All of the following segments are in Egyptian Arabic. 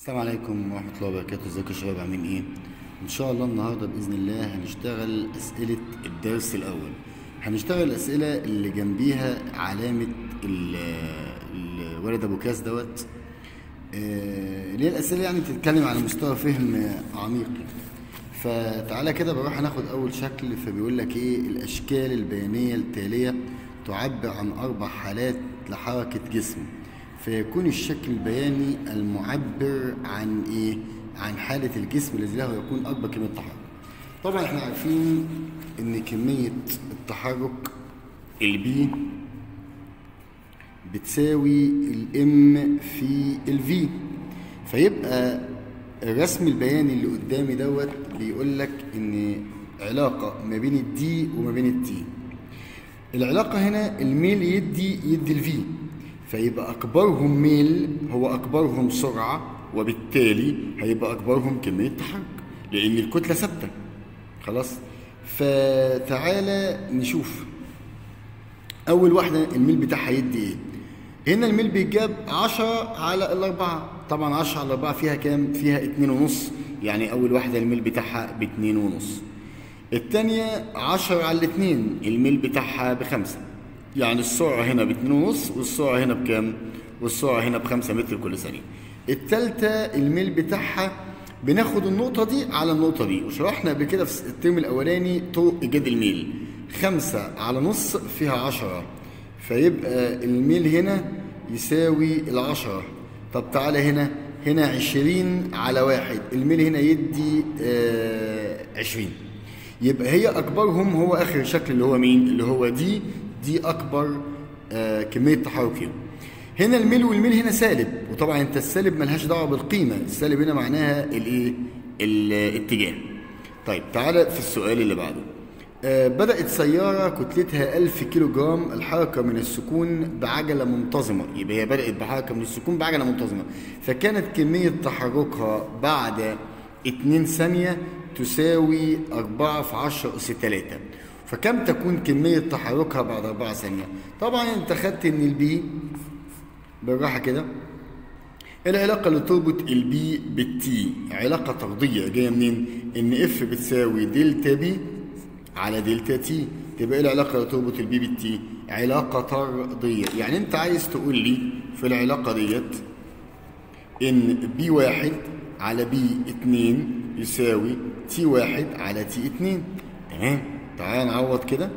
السلام عليكم ورحمة الله وبركاته ازيكم يا شباب عاملين ايه؟ ان شاء الله النهاردة بإذن الله هنشتغل أسئلة الدرس الأول هنشتغل الأسئلة اللي جنبيها علامة ال- الولد أبو كاس دوت آه، اللي هي الأسئلة يعني بتتكلم على مستوى فهم عميق فتعالى كده بروح هناخد أول شكل فبيقول لك ايه الأشكال البيانية التالية تعبر عن أربع حالات لحركة جسم فيكون الشكل البياني المعبر عن ايه عن حالة الجسم الذي له يكون أكبر كمية تحرك طبعا احنا عارفين ان كمية التحرك البي بتساوي الام في الفي فيبقى الرسم البياني اللي قدامي دوت بيقول لك ان علاقة ما بين الدي وما بين التي العلاقة هنا الميل يدي يدي الفي فيبقى أكبرهم ميل هو أكبرهم سرعة وبالتالي هيبقى أكبرهم كمية تحرك لأن الكتلة ثابتة خلاص فتعالى نشوف أول واحدة الميل بتاعها يدي إيه هنا الميل بيتجاب 10 على الأربعة طبعا 10 على الأربعة فيها كام؟ فيها اتنين ونص يعني أول واحدة الميل بتاعها باتنين ونص التانية 10 على الاتنين الميل بتاعها بخمسة يعني السرعة هنا باتنين ونص والسرعة هنا بكام؟ والسرعة هنا بخمسة متر كل ثانية. التالتة الميل بتاعها بناخد النقطة دي على النقطة دي وشرحنا قبل كده في الترم الأولاني طرق إيجاد الميل. خمسة على نص فيها عشرة فيبقى الميل هنا يساوي العشرة. طب تعالى هنا هنا عشرين على واحد الميل هنا يدي آه عشرين. يبقى هي اكبرهم هو اخر شكل اللي هو مين اللي هو دي دي اكبر آه كميه تحرك فيهم هنا الميل والميل هنا سالب وطبعا انت السالب ملهاش دعوه بالقيمه السالب هنا معناها الايه الاتجاه طيب تعالى في السؤال اللي بعده آه بدأت سيارة كتلتها 1000 كيلو جرام الحركة من السكون بعجلة منتظمة يبقى هي بدأت بحركة من السكون بعجلة منتظمة فكانت كمية تحركها بعد 2 ثانية تساوي 4 في 10 أس 3 فكم تكون كمية تحركها بعد 4 ثانية؟ طبعا أنت خدت إن البي بالراحة كده العلاقة اللي تربط البي بالتي علاقة طردية جاية منين؟ إن اف بتساوي دلتا بي على دلتا تي تبقى ايه العلاقة اللي تربط البي بالتي؟ علاقة طردية يعني أنت عايز تقول لي في العلاقة ديت إن بي واحد على بي اتنين يساوي تي واحد على تي اتنين تمام تعال نعوض كده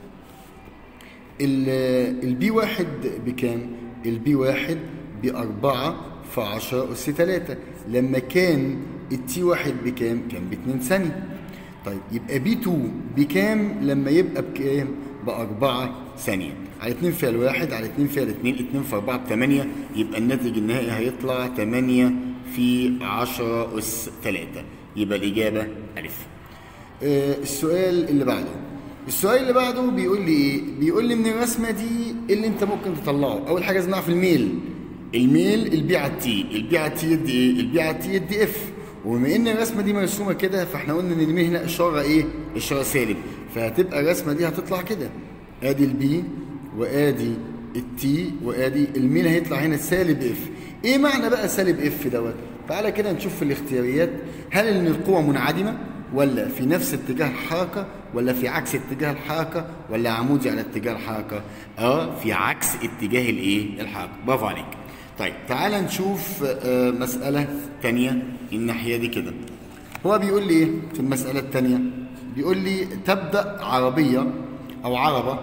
البي واحد بكام؟ البي واحد بأربعة في عشرة أس تلاتة لما كان التي واحد بكام؟ كان باتنين ثانية طيب يبقى بي 2 بكام لما يبقى بكام؟ بأربعة ثانية على 2 فيها الواحد على 2 فيها الاثنين 2 في 4 ب 8 يبقى الناتج النهائي هيطلع 8 في 10 أس 3 يبقى الإجابة ألف. آه السؤال اللي بعده السؤال اللي بعده بيقول لي إيه؟ بيقول لي من الرسمة دي إيه اللي أنت ممكن تطلعه؟ أول حاجة لازم نعرف الميل الميل البي على التي البي على التي يدي إيه؟ البي على التي يدي إف وبما إن الرسمة دي مرسومة كده فإحنا قلنا إن الميل هنا إشارة إيه؟ إشارة سالب فهتبقى الرسمة دي هتطلع كده آدي البي وآدي التي وآدي الميل هيطلع هنا سالب إف ايه معنى بقى سالب اف دوت تعالى كده نشوف في الاختياريات هل ان القوة منعدمة ولا في نفس اتجاه الحركة ولا في عكس اتجاه الحركة ولا عمودي على اتجاه الحركة اه في عكس اتجاه الايه الحركة برافو عليك طيب تعالى نشوف آه مسألة تانية الناحية دي كده هو بيقول لي ايه في المسألة التانية بيقول لي تبدأ عربية او عربة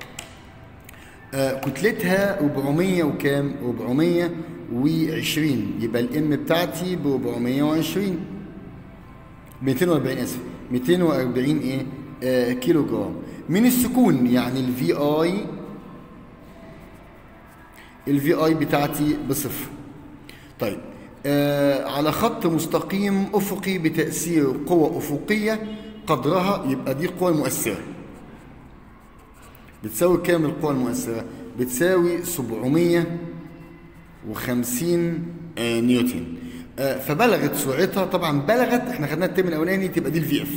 آه كتلتها 400 وكام 420 يبقى الام بتاعتي ب 420 240 اسف 240 ايه آه كيلو جرام من السكون يعني الفي اي الفي اي بتاعتي بصفر طيب آه على خط مستقيم افقي بتاثير قوه افقيه قدرها يبقى دي القوه المؤثره بتساوي كام القوة المؤثرة؟ بتساوي 750 آه نيوتن آه فبلغت سرعتها طبعا بلغت احنا خدناها الترم الاولاني تبقى دي الفي اف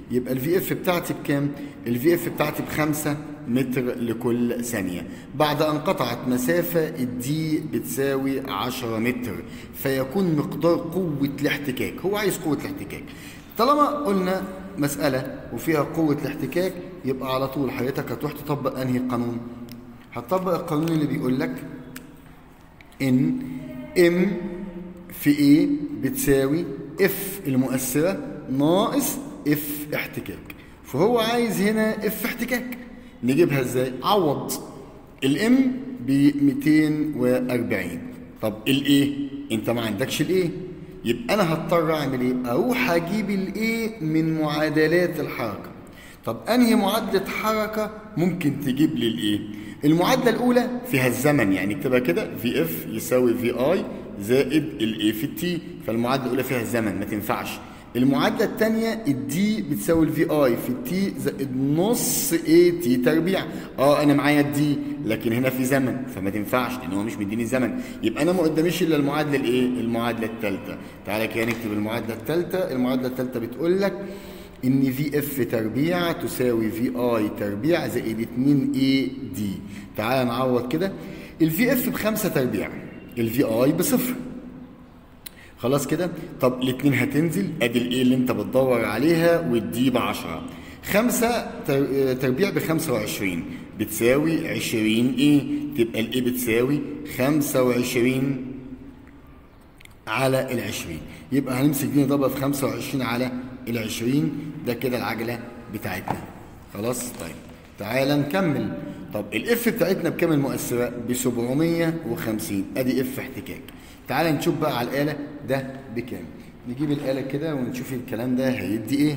يبقى الفي اف بتاعتي بكام الفي اف بتاعتي بخمسة متر لكل ثانية بعد أن قطعت مسافة الدي بتساوي 10 متر فيكون مقدار قوة الاحتكاك هو عايز قوة الاحتكاك طالما قلنا مسألة وفيها قوة الاحتكاك يبقى على طول حضرتك هتروح تطبق أنهي قانون هتطبق القانون اللي بيقول لك إن ام في ايه بتساوي اف المؤثرة ناقص اف احتكاك فهو عايز هنا اف احتكاك نجيبها ازاي عوض الام ب 240 طب الايه انت ما عندكش الايه يبقى انا هضطر اعمل ايه اروح اجيب الايه من معادلات الحركه طب انهي معادله حركه ممكن تجيب لي الايه المعادله الاولى فيها الزمن يعني اكتبها كده في اف يساوي في اي زائد الاي في التي فالمعادله الاولى فيها الزمن ما تنفعش المعادله الثانيه الدي بتساوي الفي اي في التي زائد نص اي تي تربيع اه انا معايا الدي لكن هنا في زمن فما تنفعش لان هو مش مديني الزمن يبقى انا ما قداميش الا المعادله الايه المعادله الثالثه تعالى كده نكتب المعادله الثالثه المعادله الثالثه بتقول لك ان في اف تربيع تساوي في اي تربيع زائد 2 اي دي تعالى نعوض كده الفي اف بخمسة تربيع الفي اي بصفر خلاص كده طب الاثنين هتنزل ادي الايه اللي انت بتدور عليها والدي ب 10 خمسة تربيع ب 25 بتساوي 20 ايه تبقى الايه بتساوي 25 على ال 20 يبقى هنمسك دي نضربها في 25 على ال 20 ده كده العجله بتاعتنا خلاص طيب تعالى نكمل طب الاف بتاعتنا بكام المؤثره ب 750 ادي اف احتكاك تعالى نشوف بقى على الاله ده بكام نجيب الاله كده ونشوف الكلام ده هيدي ايه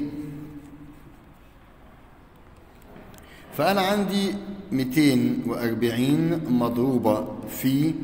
فانا عندي 240 مضروبه في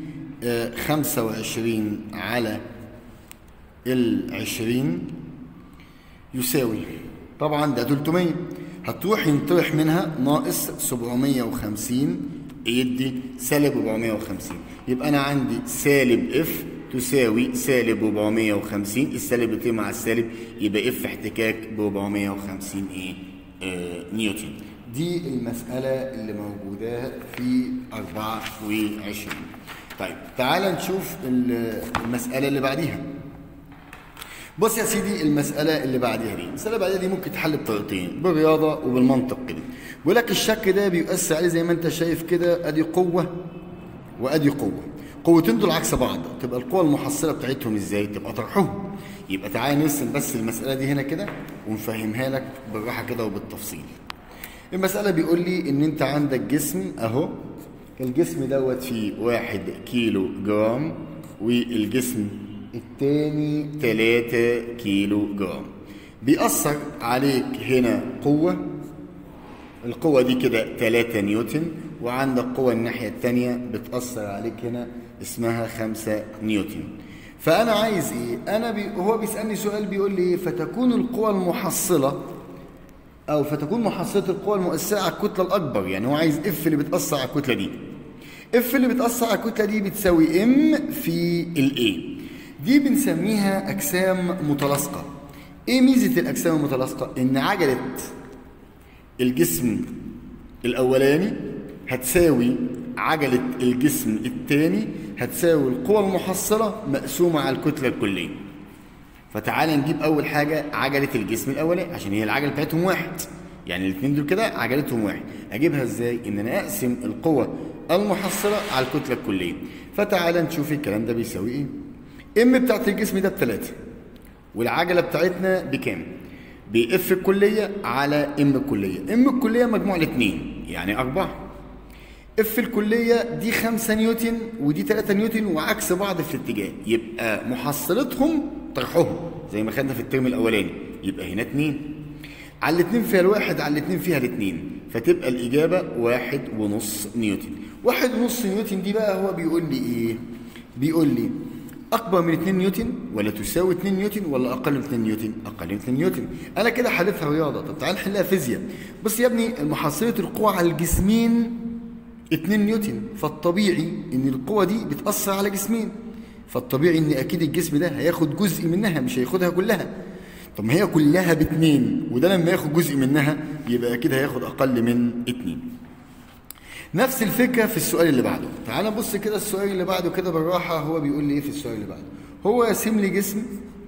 25 على ال 20 يساوي طبعا ده 300 هتروح ينطرح منها ناقص 750 يدي سالب 450 يبقى انا عندي سالب اف تساوي سالب 450 السالب بتيجي مع السالب يبقى اف احتكاك ب 450 ايه آه نيوتن دي المسألة اللي موجودة في 24 طيب تعال نشوف المسألة اللي بعديها بص يا سيدي المسألة اللي بعديها دي المسألة اللي بعديها دي ممكن تحل بطريقتين بالرياضة وبالمنطق كده بيقول لك الشك ده بيؤثر عليه زي ما انت شايف كده ادي قوة وادي قوة قوتين دول عكس بعض تبقى القوة المحصلة بتاعتهم ازاي تبقى طرحهم يبقى تعالى نرسم بس المسألة دي هنا كده ونفهمها لك بالراحة كده وبالتفصيل المسألة بيقول لي ان انت عندك جسم اهو الجسم دوت فيه واحد كيلو جرام والجسم التاني 3 كيلو جرام بيأثر عليك هنا قوة القوة دي كده 3 نيوتن وعندك قوة الناحية التانية بتأثر عليك هنا اسمها 5 نيوتن فأنا عايز إيه؟ أنا بي... هو بيسألني سؤال بيقول لي إيه؟ فتكون القوة المحصلة أو فتكون محصلة القوة المؤثرة على الكتلة الأكبر يعني هو عايز اف اللي بتأثر على الكتلة دي اف اللي بتأثر على الكتلة دي بتساوي ام في الاي دي بنسميها أجسام متلاصقة ايه ميزة الأجسام المتلاصقة؟ إن عجلة الجسم الأولاني هتساوي عجلة الجسم الثاني هتساوي القوة المحصلة مقسومة على الكتلة الكلية فتعالى نجيب أول حاجة عجلة الجسم الأولاني عشان هي العجلة بتاعتهم واحد يعني الاثنين دول كده عجلتهم واحد أجيبها إزاي؟ إن أنا أقسم القوة المحصلة على الكتلة الكلية فتعالى نشوف الكلام ده بيساوي إيه ام بتاعت الجسم ده بثلاثة والعجلة بتاعتنا بكام؟ باف الكلية على ام الكلية ام الكلية مجموع الاثنين يعني أربعة اف الكلية دي 5 نيوتن ودي 3 نيوتن وعكس بعض في الاتجاه يبقى محصلتهم طرحهم زي ما خدنا في الترم الأولاني يبقى هنا اتنين على الاتنين فيها الواحد على الاتنين فيها الاتنين فتبقى الإجابة واحد ونص نيوتن واحد ونص نيوتن دي بقى هو بيقول لي إيه؟ بيقول لي أكبر من 2 نيوتن ولا تساوي 2 نيوتن ولا أقل من 2 نيوتن؟ أقل من 2 نيوتن. أنا كده حلتها رياضة، طب تعال نحلها فيزياء. بص يا ابني محصلة القوة على الجسمين 2 نيوتن، فالطبيعي إن القوة دي بتأثر على جسمين. فالطبيعي إن أكيد الجسم ده هياخد جزء منها مش هياخدها كلها. طب ما هي كلها باتنين وده لما ياخد جزء منها يبقى كده هياخد اقل من اتنين نفس الفكره في السؤال اللي بعده تعال نبص كده السؤال اللي بعده كده بالراحه هو بيقول لي ايه في السؤال اللي بعده هو راسم لي جسم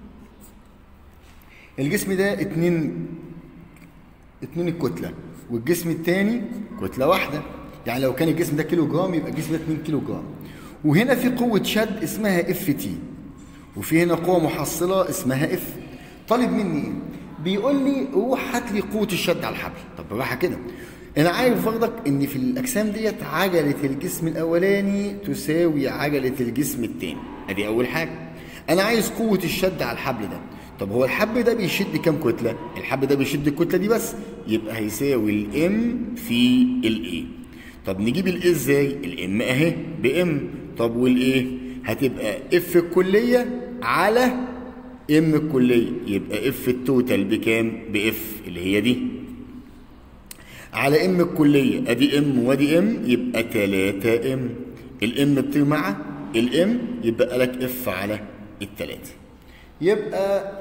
الجسم ده اتنين اتنين الكتله والجسم التاني كتله واحده يعني لو كان الجسم ده كيلو جرام يبقى الجسم ده 2 كيلو جرام وهنا في قوه شد اسمها اف تي وفي هنا قوه محصله اسمها اف طالب مني ايه بيقول لي روح هات لي قوه الشد على الحبل طب بالراحه كده انا عارف برضك ان في الاجسام ديت عجله الجسم الاولاني تساوي عجله الجسم الثاني ادي اول حاجه انا عايز قوه الشد على الحبل ده طب هو الحبل ده بيشد كام كتله الحبل ده بيشد الكتله دي بس يبقى هيساوي الام في الاي طب نجيب الايه ازاي الام اهي بام طب والايه هتبقى اف الكليه على ام الكليه يبقى اف التوتال بكام باف اللي هي دي على ام الكليه ادي ام وادي ام يبقى 3 ام الام بتيجي مع الام يبقى لك اف على الثلاثه يبقى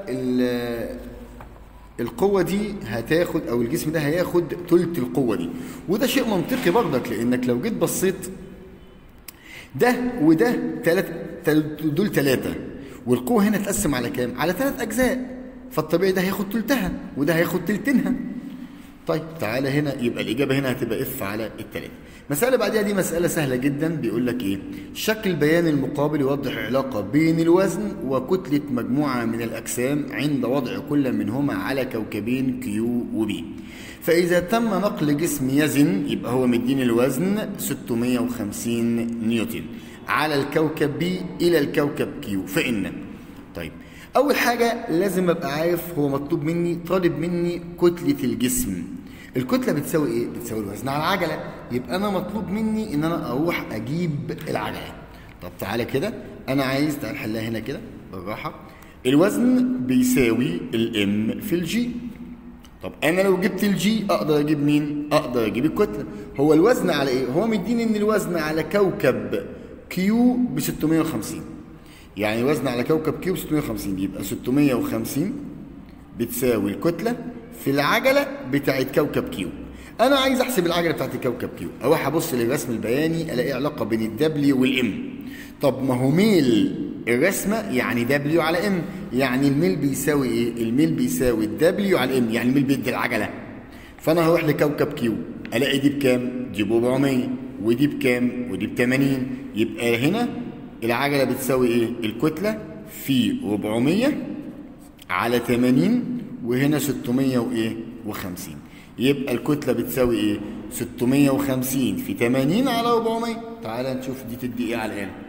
القوة دي هتاخد أو الجسم ده هياخد تلت القوة دي وده شيء منطقي برضك لأنك لو جيت بصيت ده وده تلات دول ثلاثة والقوة هنا تقسم على كام؟ على ثلاث أجزاء فالطبيعي ده هياخد تلتها وده هياخد تلتينها طيب تعالى هنا يبقى الإجابة هنا هتبقى اف على الثلاثة المسألة بعدها دي مسألة سهلة جدا بيقول لك إيه شكل بيان المقابل يوضح علاقة بين الوزن وكتلة مجموعة من الأجسام عند وضع كل منهما على كوكبين كيو وبي فإذا تم نقل جسم يزن يبقى هو مدين الوزن 650 نيوتن على الكوكب بي إلى الكوكب كيو فإن طيب أول حاجة لازم أبقى عارف هو مطلوب مني طالب مني كتلة الجسم الكتلة بتساوي إيه؟ بتساوي الوزن على العجلة يبقى أنا مطلوب مني إن أنا أروح أجيب العجلة طب تعالى كده أنا عايز تعال نحلها هنا كده بالراحة الوزن بيساوي الام في الجي طب انا لو جبت الجي اقدر اجيب مين اقدر اجيب الكتله هو الوزن على ايه هو مديني ان الوزن على كوكب كيو ب 650 يعني وزن على كوكب كيو ب 650 يبقى 650 بتساوي الكتله في العجله بتاعت كوكب كيو انا عايز احسب العجله بتاعت كوكب كيو اروح ابص للرسم البياني الاقي علاقه بين الدبليو والام طب ما هو ميل الرسمه يعني دبليو على ام يعني الميل بيساوي ايه الميل بيساوي الدبليو على الام يعني الميل بيدي العجله فانا هروح لكوكب كيو الاقي دي بكام دي ب 400 ودي بكام ودي ب 80 يبقى هنا العجله بتساوي ايه الكتله في 400 على 80 وهنا 600 وايه و50 يبقى الكتله بتساوي ايه 650 في 80 على 400 تعالى نشوف دي تدي ايه على الاله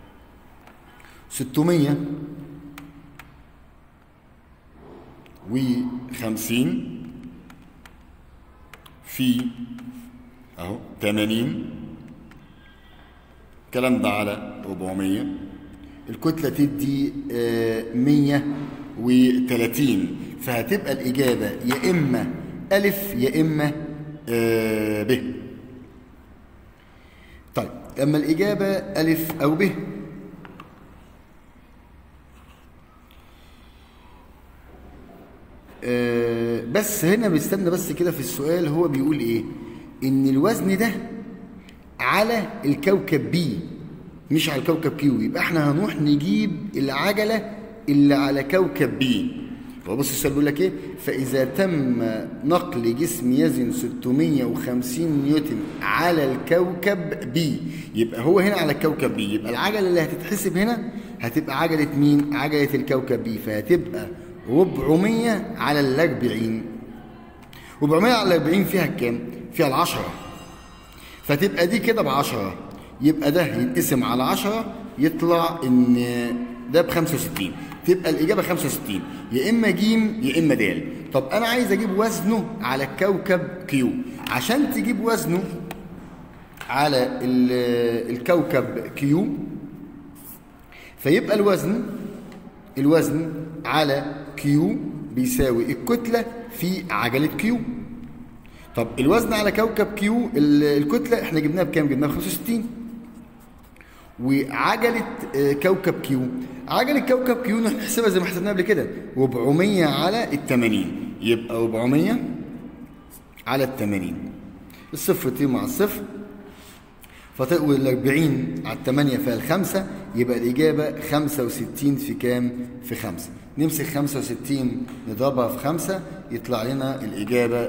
600 وخمسين في اهو 80 الكلام ده على 400 الكتلة تدي آه 130 فهتبقى الإجابة يا إما ألف يا إما آه ب طيب لما الإجابة ألف أو ب آه بس هنا بيستنى بس كده في السؤال هو بيقول ايه ان الوزن ده على الكوكب بي مش على الكوكب كيو يبقى احنا هنروح نجيب العجله اللي على كوكب بي فبص السؤال بيقول لك ايه فاذا تم نقل جسم يزن 650 نيوتن على الكوكب بي يبقى هو هنا على الكوكب بي يبقى العجله اللي هتتحسب هنا هتبقى عجله مين عجله الكوكب بي فهتبقى 400 على ال 40 400 على ال 40 فيها كام؟ فيها العشرة فتبقى دي كده ب 10 يبقى ده يتقسم على 10 يطلع ان ده ب 65 تبقى الاجابه 65 يا اما ج يا اما د طب انا عايز اجيب وزنه على الكوكب كيو عشان تجيب وزنه على الكوكب كيو فيبقى الوزن الوزن على كيو بيساوي الكتلة في عجلة كيو طب الوزن على كوكب كيو الكتلة احنا جبناها بكام؟ جبناها ب 65 وعجله آه، كوكب كيو عجله كوكب كيو نحسبها زي ما حسبناها قبل كده 400 على ال 80 يبقى 400 على ال 80 الصفر تطير مع الصفر فتقوي ال 40 على 8 فيها الخمسة يبقى الإجابة 65 في كام؟ في 5 نمسك 65 نضربها في 5 يطلع لنا الإجابة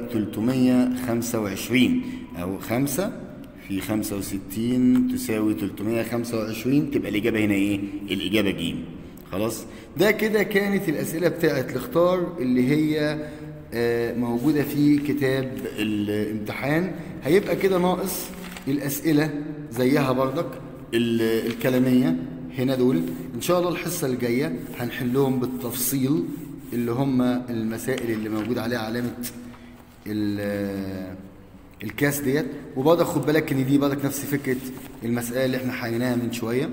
325 أو 5 في 65 تساوي 325 تبقى الإجابة هنا إيه؟ الإجابة ج خلاص؟ ده كده كانت الأسئلة بتاعت الاختار اللي هي آه، موجودة في كتاب الامتحان هيبقى كده ناقص الأسئلة زيها بردك ال- الكلامية هنا دول إن شاء الله الحصة الجاية هنحلهم بالتفصيل اللي هم المسائل اللي موجود عليها علامة ال- الكاس ديت وبرضك خد بالك ان دي برضك نفس فكره المساله اللي احنا حليناها من شويه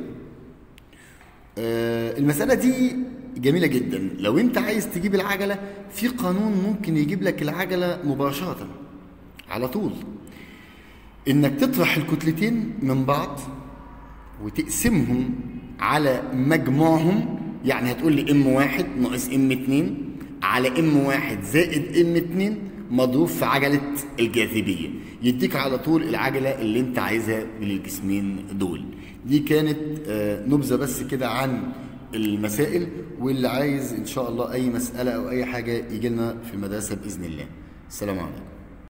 آه، المسألة دي جميلة جدا لو انت عايز تجيب العجلة في قانون ممكن يجيب لك العجلة مباشرة على طول انك تطرح الكتلتين من بعض وتقسمهم على مجموعهم يعني هتقول لي ام واحد ناقص ام اتنين على ام واحد زائد ام اتنين مضروب في عجلة الجاذبية يديك على طول العجلة اللي انت عايزها للجسمين دول دي كانت آه، نبذة بس كده عن المسائل واللي عايز ان شاء الله اي مسألة او اي حاجة يجي لنا في المدرسة بإذن الله السلام عليكم